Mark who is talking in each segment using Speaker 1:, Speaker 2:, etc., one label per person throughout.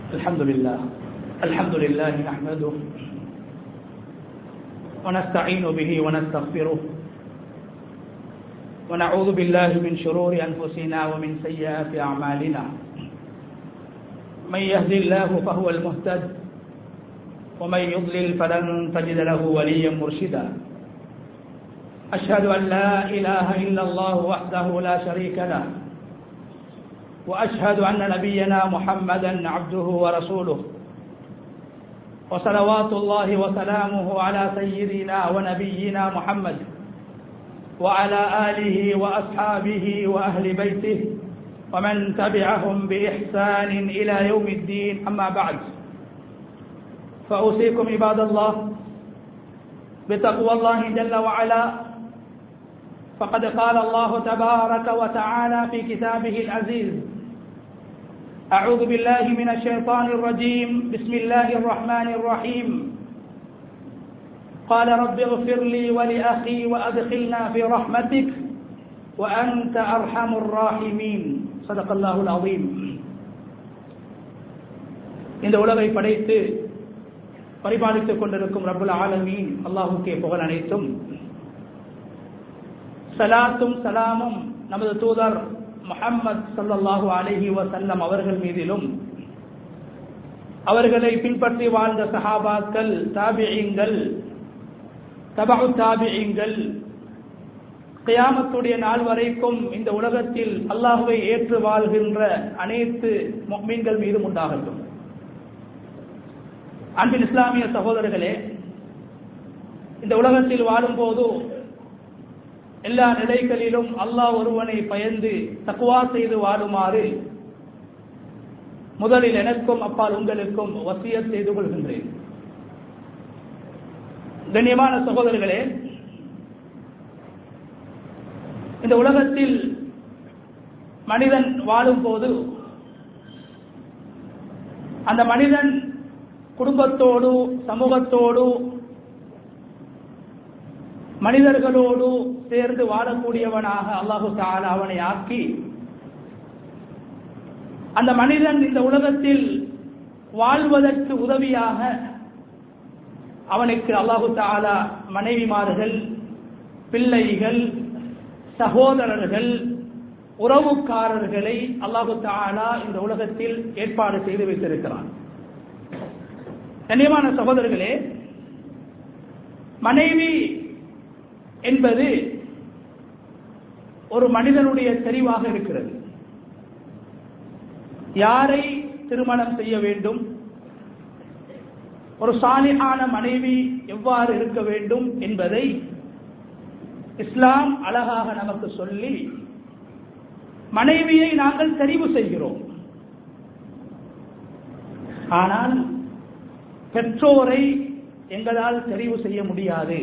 Speaker 1: الحمد لله الحمد لله نحمده ونستعين به ونستغفره ونعوذ بالله من شرور أنفسنا ومن سيئات أعمالنا من يهدي الله فهو المهتد ومن يضلل فلن تجد له وليا مرشدا أشهد أن لا إله إلا الله وحده لا شريك له وأشهد أن نبينا محمدا عبده ورسوله وصلوات الله وسلامه على سيدنا ونبينا محمد وعلى آله وأصحابه وأهل بيته ومن تبعهم بإحسان إلى يوم الدين أما بعد فأوصيكم عباد الله بتقوى الله جل وعلا فقد قال الله تبارك وتعالى في كتابه العزيز أعوذ بالله من الشيطان الرجيم بسم الله الرحمن الرحيم قال رب اغفر لي ولأخي وأدخلنا في رحمتك وأنت أرحم الراحمين صدق الله العظيم இந்த உலகை படைத்து பரிபாலித்துக் கொண்டிருக்கும் ரபுல் ஆலமீன் அல்லாஹுக்கே புகழ் அனைத்தும் சலாத்தும் சலாமும் நமது தூதர் முஹம்மது சல்லாஹூ அலஹி வசல்லம் அவர்கள் மீதிலும் அவர்களை பின்பற்றி வாழ்ந்த சஹாபாக்கள் தாபியங்கள் தபு தாபியங்கள் கியாமத்துடைய நாள் வரைக்கும் இந்த உலகத்தில் அல்லாஹுவை ஏற்று வாழ்கின்ற அனைத்து மீன்கள் மீதும் உண்டாகட்டும் அன்பின் இஸ்லாமிய சகோதரர்களே இந்த உலகத்தில் வாழும்போது எல்லா நிலைகளிலும் அல்லாஹ் ஒருவனை பயந்து தக்குவா செய்து வாழுமாறு முதலில் எனக்கும் அப்பால் உங்களுக்கும் வசிய செய்து கொள்கின்றேன் கண்ணியமான சகோதரர்களே இந்த உலகத்தில் மனிதன் வாழும் போது அந்த மனிதன் குடும்பத்தோடு சமூகத்தோடு மனிதர்களோடு சேர்ந்து வாழக்கூடியவனாக அல்லாஹு தாலா அவனை ஆக்கி அந்த மனிதன் இந்த உலகத்தில் வாழ்வதற்கு உதவியாக அவனுக்கு அல்லாஹு தாலா மனைவிமார்கள் பிள்ளைகள் சகோதரர்கள் உறவுக்காரர்களை அல்லாஹு தாலா இந்த உலகத்தில் ஏற்பாடு செய்து வைத்திருக்கிறான் கண்ணியமான சகோதரர்களே மனைவி என்பது ஒரு மனிதனுடைய தெரிவாக இருக்கிறது யாரை திருமணம் செய்ய வேண்டும் ஒரு சாலிகான மனைவி எவ்வாறு இருக்க வேண்டும் என்பதை இஸ்லாம் அழகாக நமக்கு சொல்லி மனைவியை நாங்கள் தெரிவு செய்கிறோம் ஆனால் பெற்றோரை எங்களால் தெரிவு செய்ய முடியாது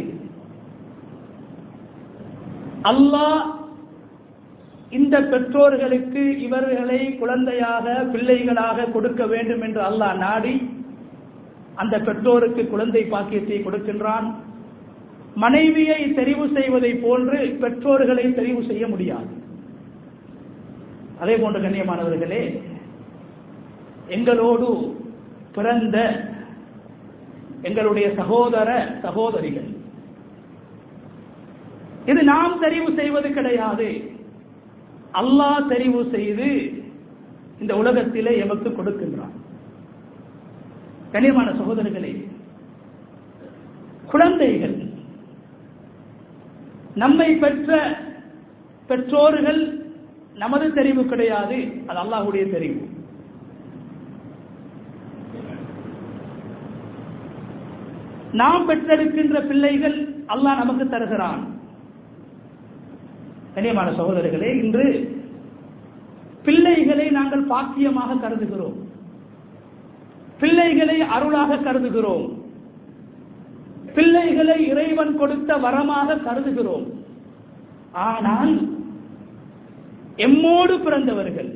Speaker 1: அல்லாஹ் இந்த பெற்றோர்களுக்கு இவர்களை குழந்தையாக பிள்ளைகளாக கொடுக்க வேண்டும் என்று அல்லாஹ் நாடி அந்த பெற்றோருக்கு குழந்தை பாக்கியத்தை கொடுக்கின்றான் மனைவியை தெரிவு செய்வதை போன்று பெற்றோர்களை தெரிவு செய்ய முடியாது அதே போன்ற கண்ணியமானவர்களே எங்களோடு பிறந்த எங்களுடைய சகோதர சகோதரிகள் இது நாம் தெரிவு செய்வது கிடையாது அல்லாஹ் தெரிவு செய்து இந்த உலகத்திலே எமக்கு கொடுக்கின்றான் கனியமான சகோதரர்களே குழந்தைகள் நம்மை பெற்ற பெற்றோர்கள் நமது தெரிவு கிடையாது அது அல்லாஹுடைய தெரிவு நாம் பெற்றெடுக்கின்ற பிள்ளைகள் அல்லாஹ் நமக்கு தருகிறான் கண்ணியமான சகோதரர்களே இன்று பிள்ளைகளை நாங்கள் பாக்கியமாக கருதுகிறோம் பிள்ளைகளை அருளாக கருதுகிறோம் பிள்ளைகளை இறைவன் கொடுத்த வரமாக கருதுகிறோம் ஆனால் எம்மோடு பிறந்தவர்கள்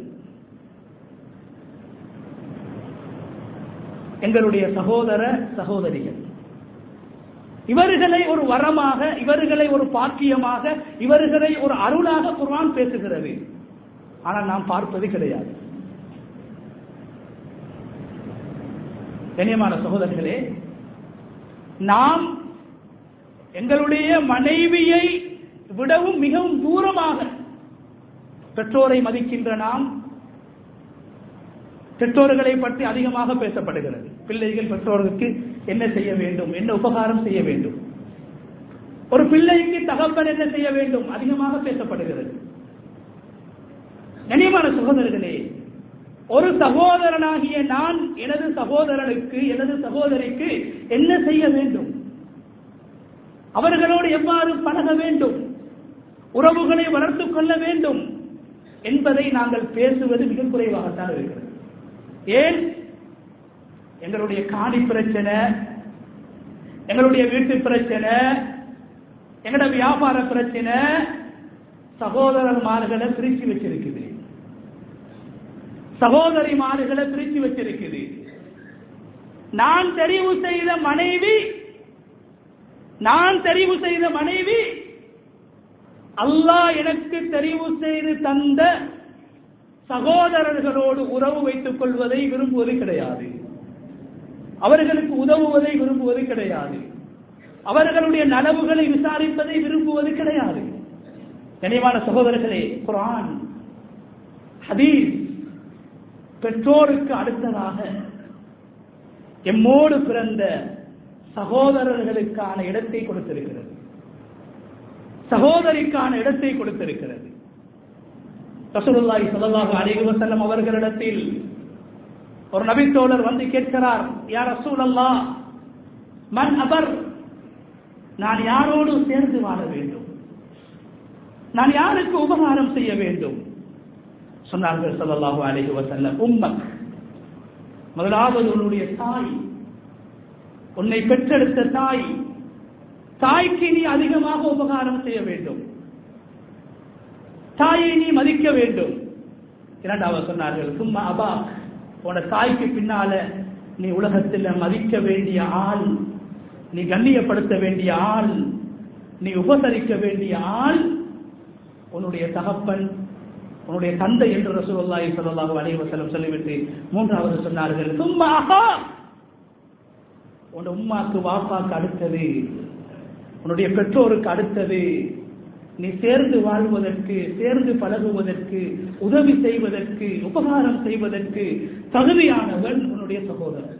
Speaker 1: எங்களுடைய சகோதர சகோதரிகள் இவர்களை ஒரு வரமாக இவர்களை ஒரு பாக்கியமாக இவர்களை ஒரு அருளாக குர்ஆன் பேசுகிறது ஆனால் நாம் பார்ப்பது கிடையாது கண்ணியமான சகோதரர்களே நாம் எங்களுடைய மனைவியை விடவும் மிகவும் தூரமாக பெற்றோரை மதிக்கின்ற நாம் பெற்றோர்களை பற்றி அதிகமாக பேசப்படுகிறது பிள்ளைகள் பெற்றோருக்கு என்ன செய்ய வேண்டும் என்ன உபகாரம் செய்ய வேண்டும் ஒரு பிள்ளைக்கு தகப்பன் என்ன செய்ய வேண்டும் அதிகமாக பேசப்படுகிறது கண்ணியமான சகோதரர்களே ஒரு சகோதரனாகிய நான் எனது சகோதரனுக்கு எனது சகோதரிக்கு என்ன செய்ய வேண்டும் அவர்களோடு எவ்வாறு பழக வேண்டும் உறவுகளை வளர்த்துக் கொள்ள வேண்டும் என்பதை நாங்கள் பேசுவது மிக குறைவாகத்தான் இருக்கிறது ஏன் எங்களுடைய காணி பிரச்சனை எங்களுடைய வீட்டு பிரச்சனை எங்களோட வியாபார பிரச்சனை சகோதரர்மார்களை பிரிச்சு வச்சிருக்குது சகோதரிமார்களை பிரிச்சு வச்சிருக்குது நான் தெரிவு செய்த மனைவி நான் தெரிவு செய்த மனைவி அல்லாஹ் எனக்கு தெரிவு செய்து தந்த சகோதரர்களோடு உறவு வைத்துக் கொள்வதை விரும்புவது கிடையாது அவர்களுக்கு உதவுவதை விரும்புவது கிடையாது அவர்களுடைய நலவுகளை விசாரிப்பதை விரும்புவது கிடையாது கனிவான சகோதரர்களே குரான் ஹதீஸ் பெற்றோருக்கு அடுத்ததாக எம்மோடு பிறந்த சகோதரர்களுக்கான இடத்தை கொடுத்திருக்கிறது சகோதரிக்கான இடத்தை கொடுத்திருக்கிறது ரசூலுல்லாஹி ஸல்லல்லாஹு அலைஹி வஸல்லம் அவர்களிடத்தில் ஒரு நபித்தோழர் வந்து கேட்கிறார் யா ரசூலல்லாஹ் மன் அபர் நான் யாரோடு சேர்ந்து வாழ வேண்டும் நான் யாருக்கு உபகாரம் செய்ய வேண்டும் சொன்னார்கள் ஸல்லல்லாஹு அலைஹி வஸல்லம் உம்மக் முதலாவது உன்னுடைய தாய் உன்னை பெற்றெடுத்த தாய் தாய்க்கு நீ அதிகமாக உபகாரம் செய்ய வேண்டும் தாயை நீ மதிக்க வேண்டும் இரண்டாவது சொன்னார்கள் சும்மா அபா உன தாய்க்கு பின்னால நீ உலகத்தில் மதிக்க வேண்டிய ஆள் நீ கண்ணியப்படுத்த வேண்டிய ஆள் நீ உபசரிக்க வேண்டிய ஆள் உன்னுடைய தகப்பன் உன்னுடைய தந்தை என்று ரசூலுல்லாஹி ஸல்லல்லாஹு அலைஹி வஸல்லம் சொல்லிவிட்டு மூன்றாவது சொன்னார்கள் சும்மா அஹா உன் உம்மாக்கு வாப்பாக்கு அடுத்தது உன்னுடைய பெற்றோருக்கு அடுத்தது நீ சேர்ந்து வாழ்வதற்கு சேர்ந்து பழகுவதற்கு உதவி செய்வதற்கு உபகாரம் செய்வதற்கு தகுதியானவன் உன்னுடைய சகோதரன்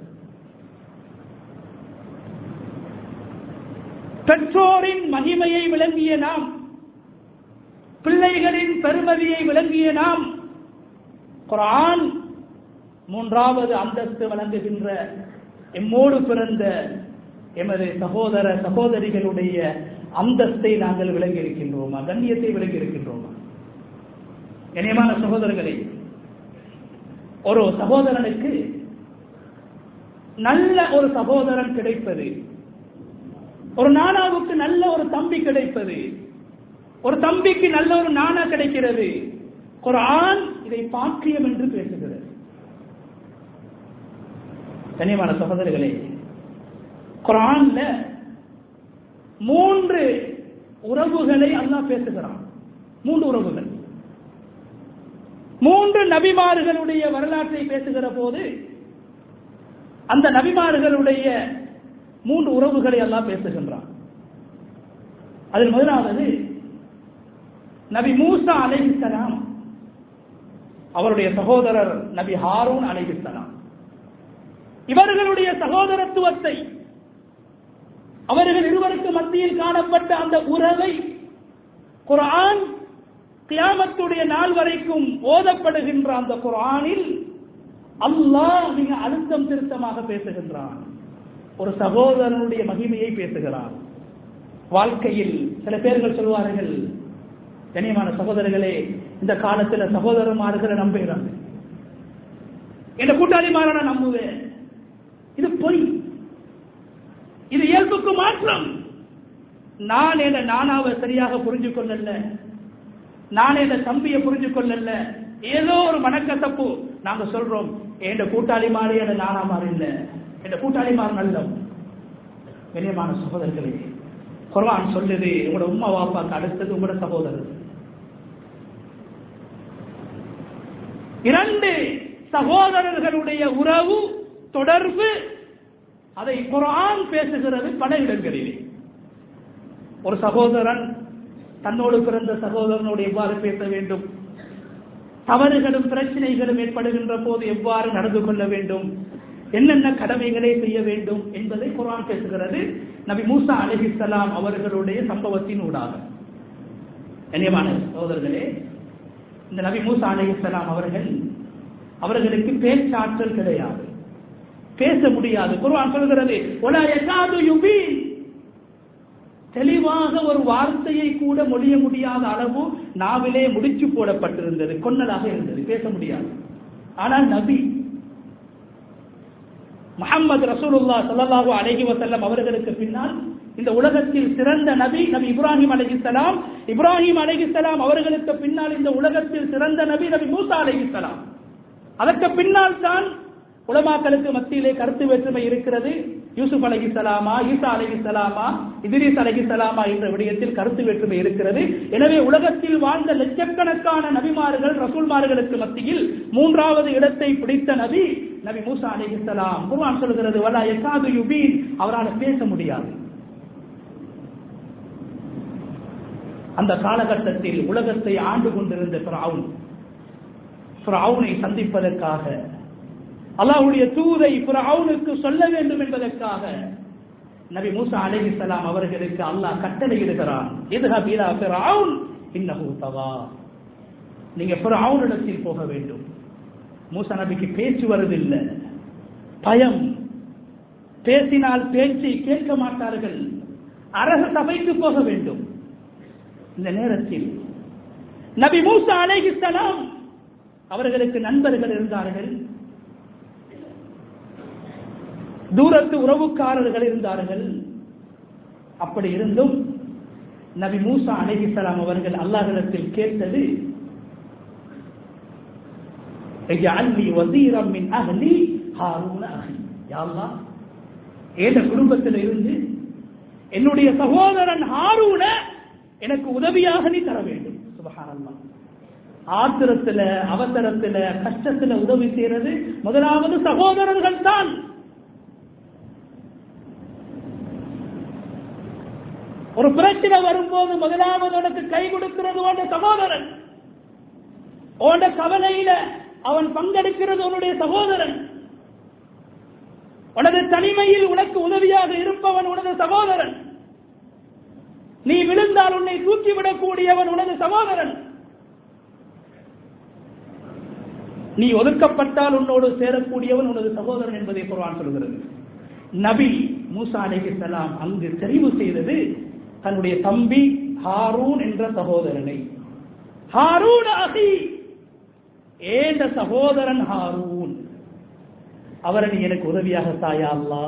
Speaker 1: பெற்றோரின் மகிமையை விளங்கிய நாம் பிள்ளைகளின் பெருமதியை விளங்கிய நாம் குரான் மூன்றாவது அந்தஸ்து வழங்குகின்ற எம்மோடு பிறந்த எமது சகோதர சகோதரிகளுடைய அந்தஸ்தை நாங்கள் விளங்கி இருக்கின்றோமா கண்ணியத்தை விளங்கி இருக்கின்றோமா கண்ணியமான சகோதரர்களே ஒரு சகோதரனுக்கு நல்ல ஒரு சகோதரன் கிடைப்பது ஒரு நானாவுக்கு நல்ல ஒரு தம்பி கிடைப்பது ஒரு தம்பிக்கு நல்ல ஒரு நானா கிடைக்கிறது ஒரு ஆண் இதை பாக்கியம் என்று பேசுகிறது கனியமான சகோதரர்களே குரான்ல மூன்று உறவுகளை அல்லாஹ் பேசுகிறான் மூன்று உறவுகள் மூன்று நபிமார்களுடைய வரலாற்றை பேசுகிற போது அந்த நபிமார்களுடைய மூன்று உறவுகளை எல்லாம் பேசுகின்றான் அதில் முதலாவது நபி மூசா அலைஹிஸ்ஸலாம் அவருடைய சகோதரர் நபி ஹாரூன் அலைஹிஸ்ஸலாம் இவர்களுடைய சகோதரத்துவத்தை அவர்கள் இருவருக்கு மத்தியில் காணப்பட்ட அந்த உறவை குரான் கியாமத்துடைய நாள் வரைக்கும் ஓதப்படுகின்ற அந்த குரானில் அல்லாஹ் மிக அழுத்தம் திருத்தமாக பேசுகின்றான் ஒரு சகோதரனுடைய மகிமையை பேசுகிறான் வாழ்க்கையில் சில பேர்கள் சொல்வார்கள் கனியமான சகோதரர்களே இந்த காலத்தில் சகோதரமார்களை நம்புகிறாங்க என் கூட்டாளிமாரை நான் நம்புவேன் இது பொய் இது இயல்புக்கு மாற்றம் நான் என்ன நானாவை சரியாக புரிஞ்சு கொள்ளல நான் என்ன தம்பியை புரிஞ்சு கொள்ளல ஏதோ ஒரு மனக்கசப்பு நாங்க சொல்றோம் என் கூட்டாளி மாறி என்ன நானா மாறி இல்ல என் கூட்டாளி மாறு நல்லம் கண்ணியமான சகோதரர்களே குர்ஆன் சொல்லுது உங்களோட உம்மா வாப்பாக்கு அடுத்தது உங்களோட சகோதரர் இரண்டு சகோதரர்களுடைய உறவு தொடர்பு அதை குரான் பேசுகிறது பல இடங்களிலே ஒரு சகோதரன் தன்னோடு பிறந்த சகோதரனோடு எவ்வாறு பேச வேண்டும் தவறுகளும் பிரச்சனைகளும் ஏற்படுகின்ற போது எவ்வாறு நடந்து கொள்ள வேண்டும் என்னென்ன கடமைகளை செய்ய வேண்டும் என்பதை குரான் பேசுகிறது நபி மூசா அலிஹிசலாம் அவர்களுடைய சம்பவத்தின் ஊடாக கண்ணியமான சகோதரர்களே இந்த நபி மூசா அலிஹிசலாம் அவர்கள் அவர்களுக்கு பேச்சாற்றல் கிடையாது பேச முடியாது குர்ஆன் சொல்கிறது "வலா யகாது யுபீன்." தெளிவாக ஒரு வார்த்தையை கூட மொழிய முடியாத அளவு நாவிலே முடிச்சு போடப்பட்டிருந்தது கொன்னலாக இருந்தது பேச முடியாது ஆனால் நபி முஹம்மது ரசூலுல்லா ஸல்லல்லாஹு அலைஹி வஸல்லம் அவர்களுக்கு பின்னால் இந்த உலகத்தில் சிறந்த நபி நபி இப்ராஹிம் அலைஹிஸ்ஸலாம் இப்ராஹிம் அலைஹிஸ்ஸலாம் அவர்களுக்கு பின்னால் இந்த உலகத்தில் சிறந்த நபி நபி மூசா அலைஹிஸ்ஸலாம் அதற்கு பின்னால் தான் உலமாக்களுக்கு மத்தியிலே கருத்து வேற்றுமை இருக்கிறது யூசுப் அலைஹிஸ்ஸலாமா ஈசா அலைஹிஸ்ஸலாமா இத்ரீஸ் அலைஹிஸ்ஸலாமா என்ற விடயத்தில் கருத்து வேற்றுமை இருக்கிறது எனவே உலகத்தில் வாழ்ந்த லட்சக்கணக்கான நபிமார்கள் ரசூல்மார்களுக்கு மத்தியில் மூன்றாவது இடத்தை பிடித்த நபி நபி மூசா அலைஹிஸ்ஸலாம் குர்ஆன் சொல்கிறது வலா யகாது யுபீன் அவரால் பேச முடியாது அந்த காலகட்டத்தில் உலகத்தை ஆண்டு கொண்டிருந்த ஃபிரௌன் ஃபிரௌனை சந்திப்பதற்காக அல்லாஹ்வுடைய தூதை ஃபிரௌனுக்கு சொல்ல வேண்டும் என்பதற்காக நபி மூசா அலைஹிஸ்ஸலாம் அவர்களுக்கு அல்லாஹ் கட்டளையிடுகிறான் இதுஹப் இலா ஃபிரௌன் இன்னஹு தவா நீங்க ஃபிரௌனிடத்தில் போக வேண்டும் மூசா நபிக்கு பேச்சு வருவதில்லை பயம் பேசினால் பேச்சை கேட்க மாட்டார்கள் அரச சபைக்கு போக வேண்டும் இந்த நேரத்தில் நபி மூசா அலைஹிஸ்ஸலாம் அவர்களுக்கு நண்பர்கள் இருந்தார்கள் தூரத்து உறவுக்காரர்கள் இருந்தார்கள் அப்படி இருந்தும் நபி மூசா அலைஹிஸ்ஸலாம் அவர்கள் அல்லாஹ்விடத்தில் கேட்டது اجعلني وزيرا من اهلي هارون اخي يا الله ஏத குடும்பத்தில் இருந்து என்னுடைய சகோதரன் ஹாரூன எனக்கு உதவியாக நீ தர வேண்டும் சுபஹானல்லாஹ் ஆத்திரத்துல அவசரத்துல கஷ்டத்துல உதவி செய்யறது முதலாவது சகோதரர்கள் தான் ஒரு பிரச்சனை வரும்போது முதலாவது உனக்கு கை கொடுக்கிறது உன்னுடைய சகோதரன் உன்ட கவலையில அவன் பங்கெடுக்கிறது உன்னுடைய சகோதரன் உனது தனிமையில் உனக்கு உதவியாக இருப்பவன் உனது சகோதரன் நீ விழுந்தால் உன்னை தூக்கிவிடக்கூடியவன் உனது சகோதரன் நீ ஒதுக்கப்பட்டால் உன்னோடு சேரக்கூடியவன் உனது சகோதரன் என்பதை குர்ஆன் சொல்கிறது நபி மூசா அலைஹிஸ்ஸலாம் அங்கு தெரிவு செய்தது தன்னுடைய தம்பி ஹாரூன் என்ற சகோதரனை ஹாரூன் அகி ஏந்த சகோதரன் ஹாரூன் அவரை நீ எனக்கு உதவியாக தாயா அல்லா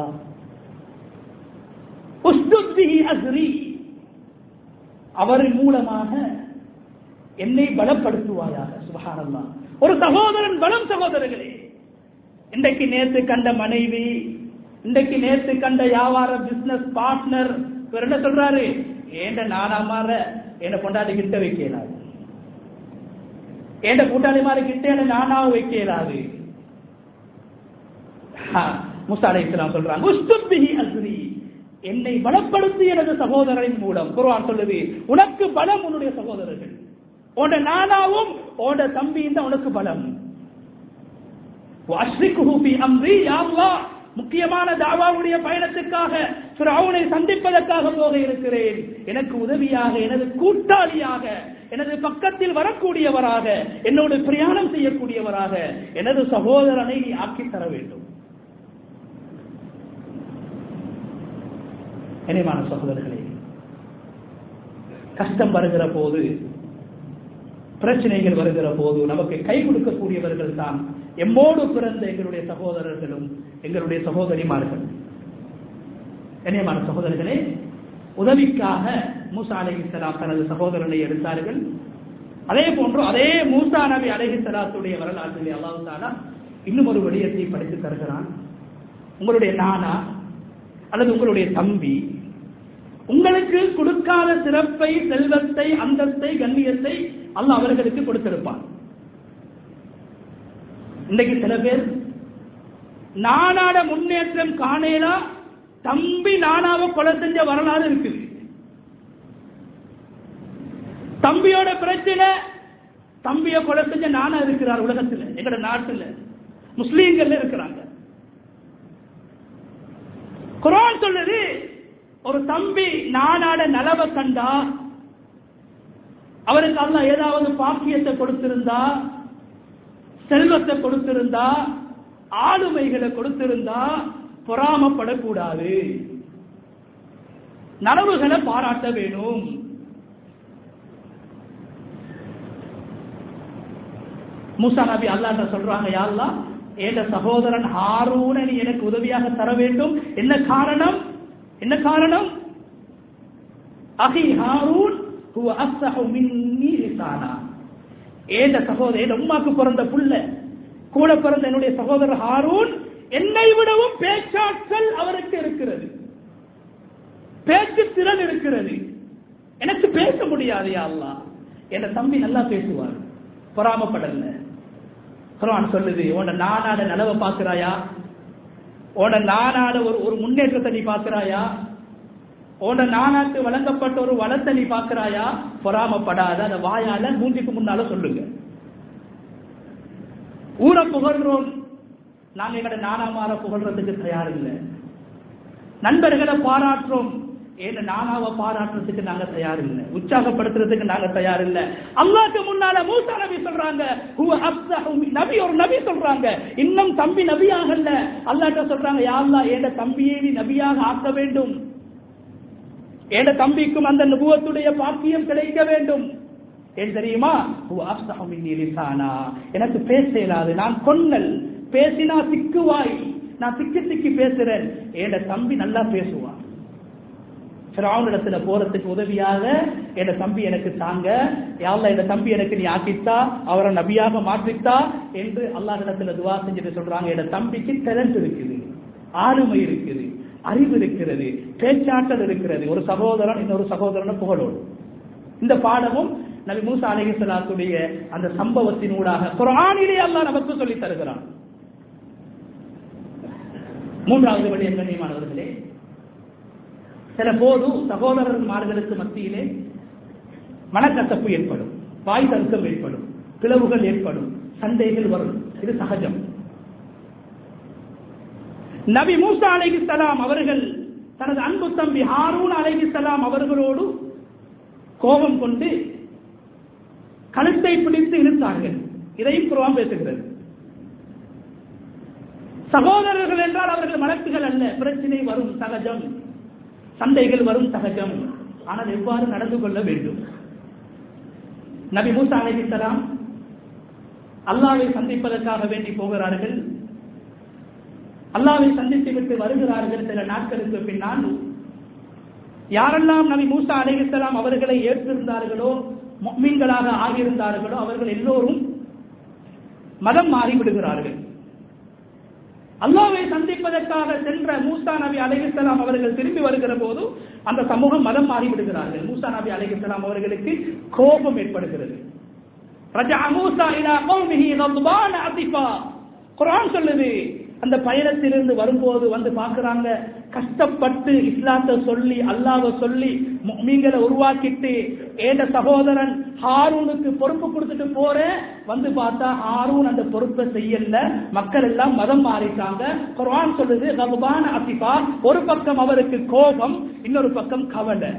Speaker 1: உஸ்துத் பிஹி அஸ்ரி அவரின் மூலமாக என்னை பலப்படுத்துவாயாக சுபஹானல்லாஹ் ஒரு சகோதரன் பலம் சகோதரர்களே இன்றைக்கு நேற்று கண்ட மனைவி இன்றைக்கு நேற்று கண்ட வியாபார பிசினஸ் பார்ட்னர் இவர் என்ன சொல்றாரு ஏண்ட நானா மாற என்ன கொண்டாடி கிட்ட வைக்கலாது ஏண்ட கூட்டாளி மாதிரி கிட்ட என்ன நானா வைக்கலாது முசா அலை இஸ்லாம் சொல்றாங்க உஸ்துத் பிஹி அஸ்ரி என்னை பலப்படுத்தி எனது சகோதரரின் மூலம் குர்ஆன் சொல்லுது உனக்கு பலம் உன்னுடைய சகோதரர்கள் உன்ட நானாவும் உன்ட தம்பியும் தான் உனக்கு பலம் வஷ்ரிக்குஹு பி அம்ரி யா அல்லாஹ் முக்கியமான தாவாவுடைய பயணத்துக்காக ஃபிரௌனை சந்திப்பதற்காக போக இருக்கிறேன் எனக்கு உதவியாக எனது கூட்டாளியாக எனது பக்கத்தில் வரக்கூடியவராக என்னோடு பிரயாணம் செய்யக்கூடியவராக எனது சகோதரனை நீ ஆக்கி தர வேண்டும் இணைமான சகோதரர்களே கஷ்டம் வருகிற போது பிரச்சனைகள் வருகிற போது நமக்கு கை கொடுக்கக்கூடியவர்கள் தான் எம்மோடு பிறந்த எங்களுடைய சகோதரர்களும் எங்களுடைய சகோதரிமார்கள் இணையமான சகோதரர்களே உதவிக்காக மூசா அலைஹிஸ்ஸலாம் தனது சகோதரனை எடுத்தார்கள் அதே போன்று அதே மூசா நபி அலைஹிஸ்ஸலாத்துடைய வரலாற்றிலே அல்லாஹ் தாலா இன்னும் ஒரு விடயத்தை படித்து தருகிறான் உங்களுடைய நானா அல்லது உங்களுடைய தம்பி உங்களுக்கு கொடுக்காத சிறப்பை செல்வத்தை அந்தஸ்தை கண்ணியத்தை அல்லாஹ் அவர்களுக்கு கொடுத்திருப்பான் இன்றைக்கு சில பேர் நானாட முன்னேற்றம் காணேலா தம்பி நானாவை கொலை செஞ்ச வரலாறு இருக்குது தம்பியோட பிரச்சனை தம்பிய கொலை செஞ்ச நானா இருக்கிறார் உலகத்துல எங்கட நாட்டுல முஸ்லீம்கள் இருக்கிறாங்க குரான் சொல்லுது ஒரு தம்பி நானாட நலவை கண்டா அவருக்கு அல்லாஹ் ஏதாவது பாக்கியத்தை கொடுத்திருந்தா செல்வத்தை கொடுத்திருந்தா ஆளுமைகளை கொடுத்திருந்தா பொறாமப்படக்கூடாது நனவுகளை பாராட்ட வேணும் மூசா நபி அல்லாஹ் சொல்றாங்க யா அல்லாஹ் என் சகோதரன் ஹாரூனை நீ எனக்கு உதவியாக தர வேண்டும் என்ன காரணம் என்ன காரணம் அகி ஹாரூன் ஹுவ அஸ்ஸஹு மின்னி லிசானா ஏண்ட சகோதரன் என் உம்மாக்கு பிறந்த புள்ள கூட பிறந்த என்னுடைய சகோதரர் ஹாரூன் என்னை விடவும் பேச்சாற்றல் அவருக்கு இருக்கிறது பேச்சு திறன் இருக்கிறது எனக்கு பேச முடியாது யா அல்லாஹ் என் தம்பி நல்லா பேசுவார் பொறாமப்படல குர்ஆன் சொல்லுது உன்னை நானாட நலவை பார்க்கிறாயா உன்னை நானாட ஒரு ஒரு முன்னேற்றத்தை நீ பார்க்கிறாயா உன்னை நானாட்டு வழங்கப்பட்ட ஒரு வளத்தை நீ பார்க்கிறாயா பொறாமப்படாத அந்த வாயால மூஞ்சிக்கு முன்னால சொல்லுங்க ஊரை புகழ்றோம் நாங்க எங்கட நானாமார புகழ்றதுக்கு தயார் இல்லை நண்பர்களை பாராட்டுறோம் ஏன்னா நானாவை பாராட்டுறதுக்கு நாங்க தயார் இல்லை உற்சாகப்படுத்துறதுக்கு நாங்க தயார் இல்லை அல்லாஹ்க்கு முன்னால மூசா நபி சொல்றாங்க ஹுவ அஃப்ஸஹு மின் நபி ஒரு நபி சொல்றாங்க இன்னும் தம்பி நபியாகல்ல அல்லாஹ்ட்ட சொல்றாங்க யா அல்லாஹ் ஏண்ட தம்பியை நீ நபியாக ஆக்க வேண்டும் ஏண்ட தம்பிக்கும் அந்த நுபுவத்துடைய பாக்கியம் கிடைக்க வேண்டும் ஏன் தெரியுமா ஹுவ அஃப்ஸஹு மின்னி லிசானா எனக்கு பேச இயலாது நான் கொன்னல் பேசினா திக்குவாய் நான் திக்கி திக்கி பேசுறேன் ஏண்ட தம்பி நல்லா பேசுவான் இடத்துல போறதுக்கு உதவியாக என் தம்பி எனக்கு தாங்க யாழ்ல என் தம்பி எனக்கு நீ ஆக்கித்தா அவரை நபியாக மாற்றித்தா என்று அல்லாஹிடத்துல துவா செஞ்சுட்டு சொல்றாங்க என் தம்பிக்கு டேலண்ட் இருக்குது ஆளுமை இருக்குது அறிவு இருக்கிறது பேச்சாற்றல் இருக்கிறது ஒரு சகோதரன் இன்னொரு சகோதரனை புகழோடு இந்த பாடமும் நபி மூசா அலைஹிஸ்ஸலாத்துடைய அந்த சம்பவத்தின் ஊடாக குர்ஆனிலே அல்லாஹ் நமக்கு சொல்லி தருகிறான் மூன்றாவது வழி கண்ணியமானவர்களே சில போது சகோதரர்மார்களுக்கு மத்தியிலே மனக்கசப்பு ஏற்படும் வாய் தர்க்கம் ஏற்படும் பிளவுகள் ஏற்படும் சண்டைகள் வரும் இது சகஜம் நபி மூசா அலைஹிஸ்ஸலாம் அவர்கள் தனது அன்பு தம்பி ஹாரூன் அலைஹிஸ்ஸலாம் அவர்களோடு கோபம் கொண்டு கழுத்தை பிடித்து இழுத்தார்கள் இதையும் குர்ஆன் பேசுகிறது சகோதரர்கள் என்றால் அவர்கள் வழக்குகள் அல்ல பிரச்சனை வரும் சகஜம் சண்டைகள் வரும் சகஜம் ஆனால் எவ்வாறு நடந்து கொள்ள வேண்டும் நபி மூசா அலைஹிஸ்ஸலாம் அல்லாவை சந்திப்பதற்காக வேண்டி போகிறார்கள் அல்லாவை சந்தித்து விட்டு வருகிறார்கள் சில நாட்களுக்கு பின்னால் யாரெல்லாம் நபி மூசா அலைஹிஸ்ஸலாம் அவர்களை ஏற்றிருந்தார்களோ மீன்களாக ஆகியிருந்தார்களோ அவர்கள் எல்லோரும் மதம் மாறிவிடுகிறார்கள் அல்லாவை சந்திப்பதற்காக சென்ற மூசா நபி அலைஹிஸ்ஸலாம் அவர்கள் திரும்பி வருகிற போது அந்த சமூகம் மதம் மாறி விடுகிறார்கள் மூசா நபி அலைஹிஸ்ஸலாம் அவர்களுக்கு கோபம் ஏற்படுகிறது ரஜா மூசா இலா கௌமிஹி கத்பான அதிஃபா குர்ஆன் சொல்லுது அந்த பயணத்திலிருந்து வரும்போது வந்து பார்க்கறாங்க கஷ்டப்பட்டு இஸ்லாத்தை சொல்லி அல்லாவை சொல்லி மீன்களை உருவாக்கிட்டு ஏண்ட சகோதரன் ஹாரூனுக்கு பொறுப்பு கொடுத்துட்டு போறேன் வந்து பார்த்தா ஹாரூன் அந்த பொறுப்பை செய்யல மக்கள் எல்லாம் மதம் மாறிட்டாங்க குர்ஆன் சொல்லுது கபபான அசிபா ஒரு பக்கம் அவருக்கு கோபம் இன்னொரு பக்கம் கவலை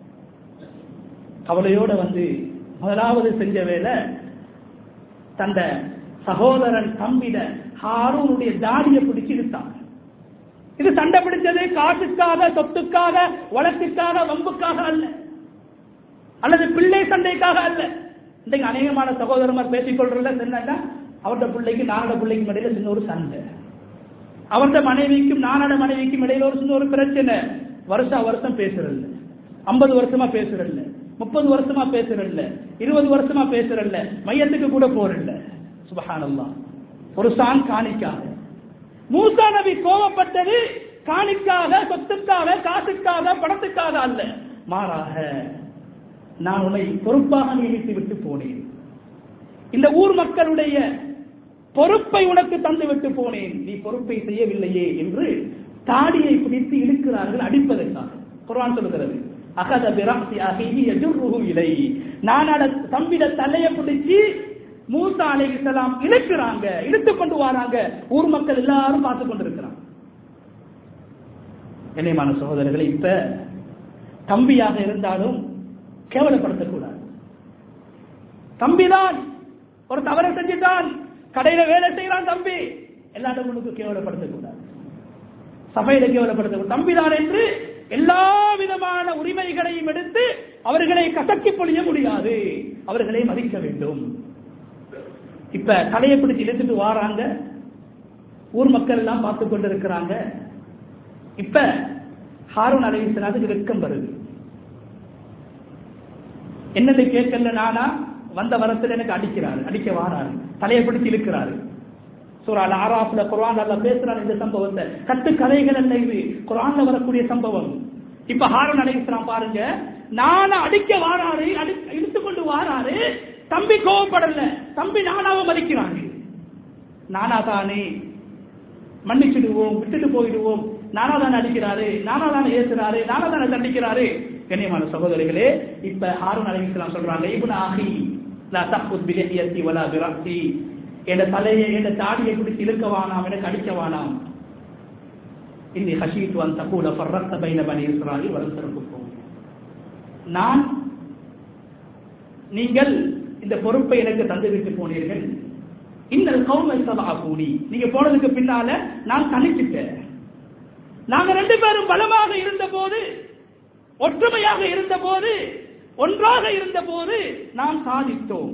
Speaker 1: கவலையோட வந்து முதலாவது செஞ்ச வேலை தந்த சகோதரன் தம்பிட ஹாரூனுடைய தாடியை பிடிச்சு இழுத்தான் இது சண்டை பிடிச்சது காசுக்காக சொத்துக்காக வழக்குக்காக வம்புக்காக அல்ல அல்லது பிள்ளை சண்டைக்காக அல்ல இன்றைக்கு அநேகமான சகோதரமார் பேசிக் கொள்றதுல என்னன்னா அவருடைய பிள்ளைக்கு நானோட பிள்ளைக்கும் இடையில சின்ன ஒரு சண்டை அவருடைய மனைவிக்கும் நானோட மனைவிக்கும் இடையில ஒரு சின்ன ஒரு பிரச்சனை வருஷா வருஷம் பேசுறல்ல ஐம்பது வருஷமா பேசுறல்ல முப்பது வருஷமா பேசுறல்ல இருபது வருஷமா பேசுறல்ல மையத்துக்கு கூட போறல்ல சுபஹானல்லா ஒரு சான் காணிக்காக மூசா நபி கோபப்பட்டது காணிக்காக சொத்துக்காக காசுக்காக பணத்துக்காக அல்ல மாறாக நான் உன்னை பொறுப்பாக நியமித்து விட்டு போனேன் இந்த ஊர் மக்களுடைய பொறுப்பை உனக்கு தந்து விட்டு போனேன் நீ பொறுப்பை செய்யவில்லையே என்று தாடியை பிடித்து இழுக்கிறார்கள் அடிப்பதற்காக குர்ஆன் சொல்லுகிறது அகத பிராசி அகிஹி யஜுருஹு இலை நானாட தம்பிட தலையை பிடிச்சி மூசா அலைஹிஸ்ஸலாம் இழுக்கிறாங்க இழுத்து கொண்டு வராங்க ஊர் மக்கள் எல்லாரும் பார்த்து கொண்டிருக்கிறாங்க கண்ணியமான சகோதரர்களை இப்ப தம்பியாக இருந்தாலும் கேவலப்படுத்தக்கூடாது தம்பிதான் ஒரு தவறை செஞ்சுட்டான் கடையில வேலை செய்யறான் தம்பி எல்லாரும் முன்னுக்கு கேவலப்படுத்தக்கூடாது சபையில கேவலப்படுத்த தம்பிதான் என்று எல்லா விதமான உரிமைகளையும் எடுத்து அவர்களை கசக்கி பொழிய முடியாது அவர்களை மதிக்க வேண்டும் இப்ப தலையை பிடிச்சு இழுத்துட்டு வாராங்க ஊர் மக்கள் எல்லாம் பார்த்து கொண்டிருக்கிறாங்க இப்ப ஹாரூன் அலைஹிஸ்ஸலாத்துக்கு வெட்கம் வருது என்னது கேட்கல நானா வந்த வரத்துல எனக்கு அடிக்கிறாரு அடிக்க வாராரு தலையை பிடிச்சு இழுக்கிறாரு சூரா அல் ஆராஃப்ல குர்ஆன் அல்லாஹ் பேசுறான் இந்த சம்பவத்தை கட்டு கதைகள் அல்ல இது குர்ஆன்ல வரக்கூடிய சம்பவம் இப்ப ஹாரூன் அலைஹிஸ்ஸலாம் பாருங்க நானா அடிக்க வாராரு அடி இழுத்து கொண்டு வாராரு தம்பி கோவப்படல தம்பி நானாவை மதிக்கிறாங்க நானா தானே மன்னிச்சிடுவோம் விட்டுட்டு போயிடுவோம் நானா தானே அடிக்கிறாரு நானா தானே ஏசுறாரு நானா தானே தண்டிக்கிறாரு கண்ணியமான சகோதரிகளே இப்ப ஹாரூன் அலைஹிஸ்ஸலாம் சொல்றாங்க இப்னு ஆஹி லா தஹுத் பிலிஹியத்தி வலா பிரஸி என் தலையை என் தாடியை பிடிச்சு இழுக்க வேணாம் எனக்கு அடிக்க வேணாம் இன்னி ஹஷீத்து அன் தகூல ஃபர்ரக்த பைன பனி இஸ்ராயில் வலம் சிறப்புக்கும் நான் நீங்கள் இந்த பொறுப்பை எனக்கு தந்துவிட்டு போனீர்கள் இன்னல் கௌமை சபா கூடி நீங்க போனதுக்கு பின்னால நான் தனிச்சிட்டேன் நாங்க ரெண்டு பேரும் பலமாக இருந்த போது ஒற்றுமையாக இருந்த போது ஒன்றாக இருந்த போது நாம் சாதித்தோம்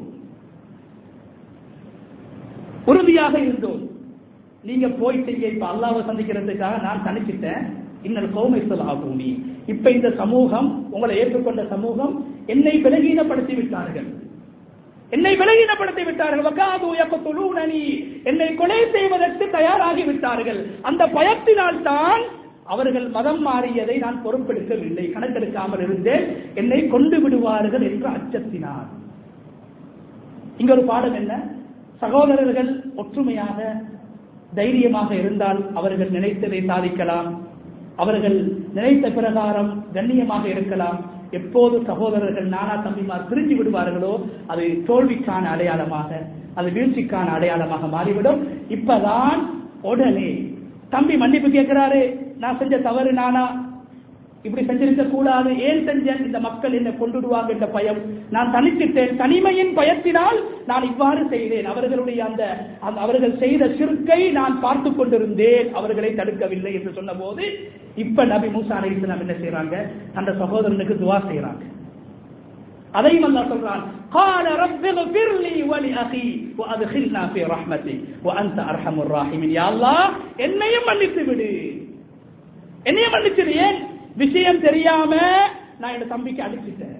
Speaker 1: உறுதியாக இருந்தோம் நீங்க போயிட்டீங்க இப்ப அல்லாவை சந்திக்கிறதுக்காக நான் தனிச்சிட்டேன் இன்னொரு கோமைசல் ஆகூனி இப்ப இந்த சமூகம் உங்களை ஏற்றுக்கொண்ட சமூகம் என்னை விலகீனப்படுத்தி விட்டார்கள் என்னை விலகீனப்படுத்தி விட்டார்கள் வகாது யக்துலூனனி என்னை கொலை செய்வதற்கு தயாராகி விட்டார்கள் அந்த பயத்தினால் தான் அவர்கள் மதம் மாறியதை நான் பொறுப்பெடுக்கவில்லை கணக்கெடுக்காமல் இருந்தேன் என்னை கொண்டு விடுவார்கள் என்ற அச்சத்தினார் இங்க ஒரு பாடம் என்ன சகோதரர்கள் ஒற்றுமையாக தைரியமாக இருந்தால் அவர்கள் நினைத்ததை சாதிக்கலாம் அவர்கள் நினைத்த பிரகாரம் கண்ணியமாக இருக்கலாம் எப்போது சகோதரர்கள் நானா தம்பிமார் பிரிஞ்சு விடுவார்களோ அது தோல்விக்கான அடையாளமாக அது வீழ்ச்சிக்கான அடையாளமாக மாறிவிடும் இப்பதான் உடனே தம்பி மன்னிப்பு கேட்கிறாரு நான் செஞ்ச தவறு நானா இப்படி செஞ்சிருக்க கூடாது ஏன் செஞ்சேன் இந்த மக்கள் என்னை கொண்டுடுவாங்க என்ற பயம் நான் தனித்திட்டேன் தனிமையின் பயத்தினால் நான் இவ்வாறு செய்தேன் அவர்களுடைய அந்த அந்த- அவர்கள் செய்த சிறுக்கை நான் பார்த்து கொண்டிருந்தேன் அவர்களை தடுக்கவில்லை என்று சொன்ன போது இப்ப நபி மூசா அலைஹிஸ்ஸலாம் என்ன செய்றாங்க அந்த சகோதரனுக்கு துவா செய்றாங்க அதையும் அல்லாஹ் சொல்றான் قال رب اغفر لي ولأخي وأدخلنا في رحمتك وأنت أرحم الراحمين يا الله என்னையும் மன்னித்து விடு என்னையும் மன்னிச்சிடு ஏன் விஷயம் தெரியாம நான் என் தம்பிக்கு அடிச்சிட்டேன்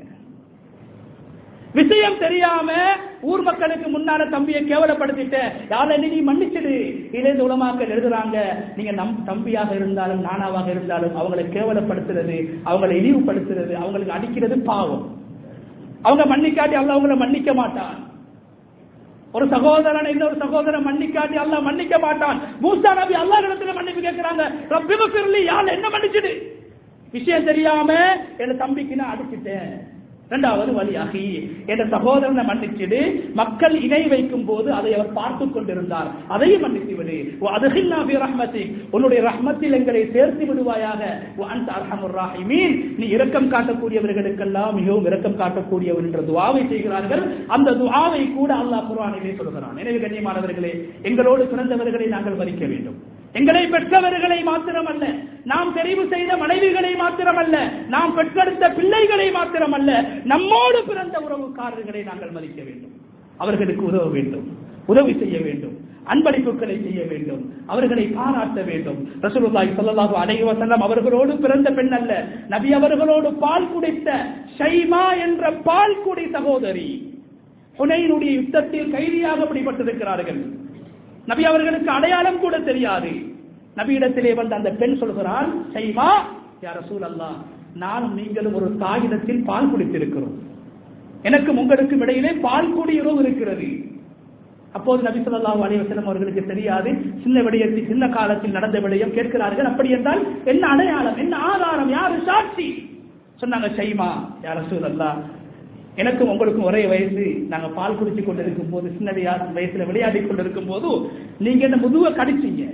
Speaker 1: விஷயம் தெரியாம ஊர் மக்களுக்கு முன்னால தம்பியை கேவலப்படுத்திட்டேன் யாரை நீ மன்னிச்சிடு இளைந்த உலமாக்கள் எழுதுறாங்க நீங்க நம் தம்பியாக இருந்தாலும் நானாவாக இருந்தாலும் அவங்களை கேவலப்படுத்துறது அவங்களை இழிவுபடுத்துறது அவங்களுக்கு அடிக்கிறது பாவம் அவங்க மன்னிக்காட்டி அல்ல அவங்கள மன்னிக்க மாட்டான் ஒரு சகோதரன் இன்னொரு சகோதரன் மன்னிக்காட்டி அல்லாஹ் மன்னிக்க மாட்டான் மூசா நபி அல்லாஹ் இடத்துல மன்னிப்பு கேட்கிறாங்க ரப்பிக பிறலி யார் என்ன மன்னிச்சிடு விஷயம் தெரியாம என் தம்பிக்கு நான் அடிச்சிட்டேன் இரண்டாவது வழியாகி என் சகோதரனை மன்னிச்சிடு மக்கள் இணை வைக்கும் போது அதை அவர் பார்த்து கொண்டிருந்தார் அதையும் மன்னித்து விடு அதுகில்லா பி ரஹ்மதி உன்னுடைய ரஹ்மத்தில் எங்களை சேர்த்து விடுவாயாக வ அன்த அர்ஹமுர் ராஹிமீன் நீ இரக்கம் காட்டக்கூடியவர்களுக்கெல்லாம் மிகவும் இரக்கம் காட்டக்கூடியவர் என்ற துஆவை செய்கிறார்கள் அந்த துஆவை கூட அல்லாஹ் குர்ஆனிலே சொல்கிறான் எனவே கண்ணியமானவர்களே எங்களோடு பிறந்தவர்களை நாங்கள் மதிக்க வேண்டும் எங்களை பெற்றவர்களை மாத்திரமல்ல நாம் தெரிவு செய்த மனைவிகளை மாத்திரமல்ல நாம் பெற்றெடுத்த பிள்ளைகளை மாத்திரமல்ல நம்மோடு பிறந்த உறவுக்காரர்களை நாங்கள் மதிக்க வேண்டும் அவர்களுக்கு உதவ வேண்டும் உதவி செய்ய வேண்டும் அன்பளிப்புகளை செய்ய வேண்டும் அவர்களை பாராட்ட வேண்டும் ரசூலுல்லாஹி ஸல்லல்லாஹு அலைஹி வஸல்லம் அவர்களோடு பிறந்த பெண் அல்ல நபி அவர்களோடு பால் குடித்த ஷைமா என்ற பால் குடி சகோதரி ஹுனைனுடைய யுத்தத்தில் கைதியாக பிடிபட்டிருக்கிறார்கள் நபி அவர்களுக்கு அடையாளம் கூட தெரியாது நபியிடத்திலே வந்த அந்த பெண் சொல்கிறாள் ஷைமா யார் ரசூல் அல்லாஹ் நானும் நீங்களும் ஒரு காகிதத்தில் பால் குடித்திருக்கிறோம் எனக்கும் உங்களுக்கும் இடையிலே பால் கூடி உறவு இருக்கிறது அப்போது நபி ஸல்லல்லாஹு அலைஹி வஸல்லம் அவர்களுக்கு தெரியாது சின்ன விடயத்தில் சின்ன காலத்தில் நடந்த விடயம் கேட்கிறார்கள் அப்படி என்றால் என்ன அடையாளம் என்ன ஆதாரம் யாரு சாட்சி சொன்னாங்க சைமா யார சூழல்லா எனக்கும் உங்களுக்கும் ஒரே வயசு நாங்க பால் குடிச்சு கொண்டிருக்கும் போது சின்ன வயா- வயசுல விளையாடி கொண்டிருக்கும் போது நீங்க என்ன முதுக கடிச்சீங்க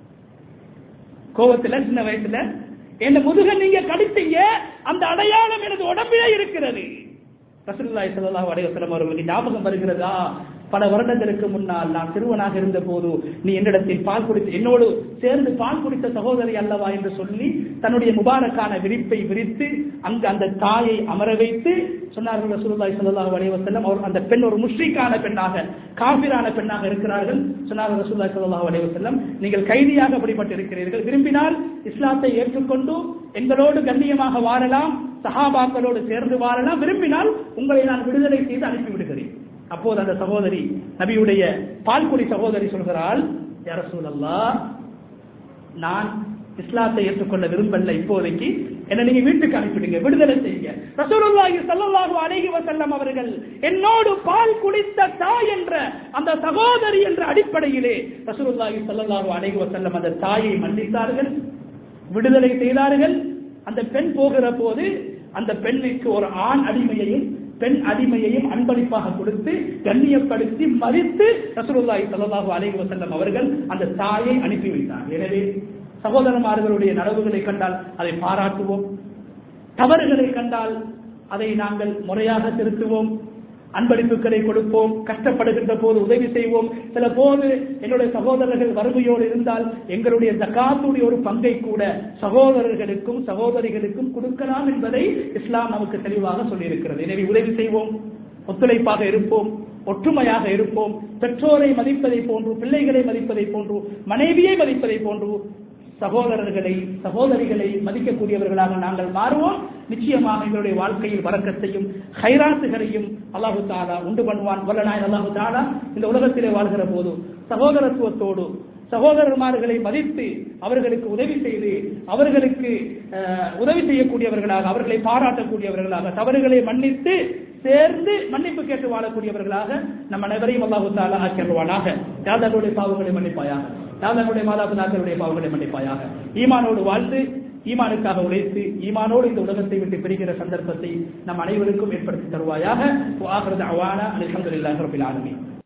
Speaker 1: கோவத்துல சின்ன வயசுல என்ன முதுக நீங்க கடித்தீங்க அந்த அடையாளம் எனது உடம்பிலே இருக்கிறது ரசூலுல்லாஹி ஸல்லல்லாஹு அலைஹி வஸல்லம் அவர்களுக்கு ஞாபகம் வருகிறதா பல வருடங்களுக்கு முன்னால் நான் சிறுவனாக இருந்த போது நீ என்னிடத்தில் பால் குடித்து என்னோடு சேர்ந்து பால் குடித்த சகோதரி அல்லவா என்று சொல்லி தன்னுடைய முபாரக்கான விரிப்பை விரித்து அங்கு அந்த தாயை அமர வைத்து சொன்னார்கள் ரசூலுல்லாஹி ஸல்லல்லாஹு அலைஹி வஸல்லம் அவர் அந்த பெண் ஒரு முஷ்ரிக்கான பெண்ணாக காபிரான பெண்ணாக இருக்கிறார்கள் சொன்னார்கள் ரசூலுல்லாஹி ஸல்லல்லாஹு அலைஹி வஸல்லம் நீங்கள் கைதியாக அப்படிப்பட்டு இருக்கிறீர்கள் விரும்பினால் இஸ்லாத்தை ஏற்றுக்கொண்டு எங்களோடு கண்ணியமாக வாழலாம் சஹாபாக்களோடு சேர்ந்து வாழலாம் விரும்பினால் உங்களை நான் விடுதலை செய்து அனுப்பி விடுகிறேன் அப்போது அந்த சகோதரி நபியுடைய பால்குடி சகோதரி சொல்கிறாள் யார சூழல்லா நான் இஸ்லாத்தை ஏற்றுக்கொள்ள விரும்பல இப்போதைக்கு என்ன நீங்க வீட்டுக்கு அனுப்பிடுங்க விடுதலை செய்யுங்க ரசூலுல்லாஹி ஸல்லல்லாஹு அலைஹி வஸல்லம் அவர்கள் என்னோடு பால் குடித்த தாய் என்ற அந்த சகோதரி என்ற அடிப்படையிலே ரசூலுல்லாஹி ஸல்லல்லாஹு அலைஹி வஸல்லம் அந்த தாயை மன்னித்தார்கள் விடுதலை செய்தார்கள் அந்த பெண் போகிற போது அந்த பெண்ணுக்கு ஒரு ஆண் அடிமையையும் பெண் அடிமையையும் அன்பளிப்பாக கொடுத்து கண்ணியப்படுத்தி மதித்து ரசூலுல்லாஹி ஸல்லல்லாஹு அலைஹி வஸல்லம் அவர்கள் அந்த தாயை அனுப்பி வைத்தார் எனவே சகோதரமார்களுடைய நலவுகளை கண்டால் அதை பாராட்டுவோம் தவறுகளை கண்டால் அதை நாங்கள் முறையாக திருத்துவோம் அன்பளிப்புகளை கொடுப்போம் கஷ்டப்படுகின்ற போது உதவி செய்வோம் சில போது என்னுடைய சகோதரர்கள் வறுமையோடு இருந்தால் எங்களுடைய ஜகாத்துடைய ஒரு பங்கை கூட சகோதரர்களுக்கும் சகோதரிகளுக்கும் கொடுக்கலாம் என்பதை இஸ்லாம் நமக்கு தெளிவாக சொல்லியிருக்கிறது எனவே உதவி செய்வோம் ஒத்துழைப்பாக இருப்போம் ஒற்றுமையாக இருப்போம் பெற்றோரை மதிப்பதை போன்று பிள்ளைகளை மதிப்பதை போன்று மனைவியை மதிப்பதை போன்று சகோதரர்களை சகோதரிகளை மதிக்கக்கூடியவர்களாக நாங்கள் மாறுவோம் நிச்சயமாக எங்களுடைய வாழ்க்கையில் வரக்கத்தையும் ஹைராத்துகளையும் அல்லாஹு தாலா உண்டு பண்ணுவான் வல்லநாயன் அல்லாஹு தாலா இந்த உலகத்திலே வாழ்கிற போது சகோதரத்துவத்தோடு சகோதரர்மார்களை மதித்து அவர்களுக்கு உதவி செய்து அவர்களுக்கு அஹ், உதவி செய்யக்கூடியவர்களாக அவர்களை பாராட்டக்கூடியவர்களாக தவறுகளை மன்னித்து சேர்ந்து மன்னிப்பு கேட்டு வாழக்கூடியவர்களாக நம் அனைவரையும் அல்லாஹு தாலா ஆக்கிடுவானாக யாதர்களுடைய பாவங்களை மன்னிப்பாயாக யாதர்களுடைய மாதாபிதாக்களுடைய பாவங்களை மன்னிப்பாயாக ஈமானோடு வாழ்ந்து ஈமானுக்காக உழைத்து ஈமானோடு இந்த உலகத்தை விட்டு பிரிகிற சந்தர்ப்பத்தை நம் அனைவருக்கும் ஏற்படுத்தி தருவாயாக ஆகிறது அவானா அலமதுல்லாஹ் ரபில் ஆலமீன்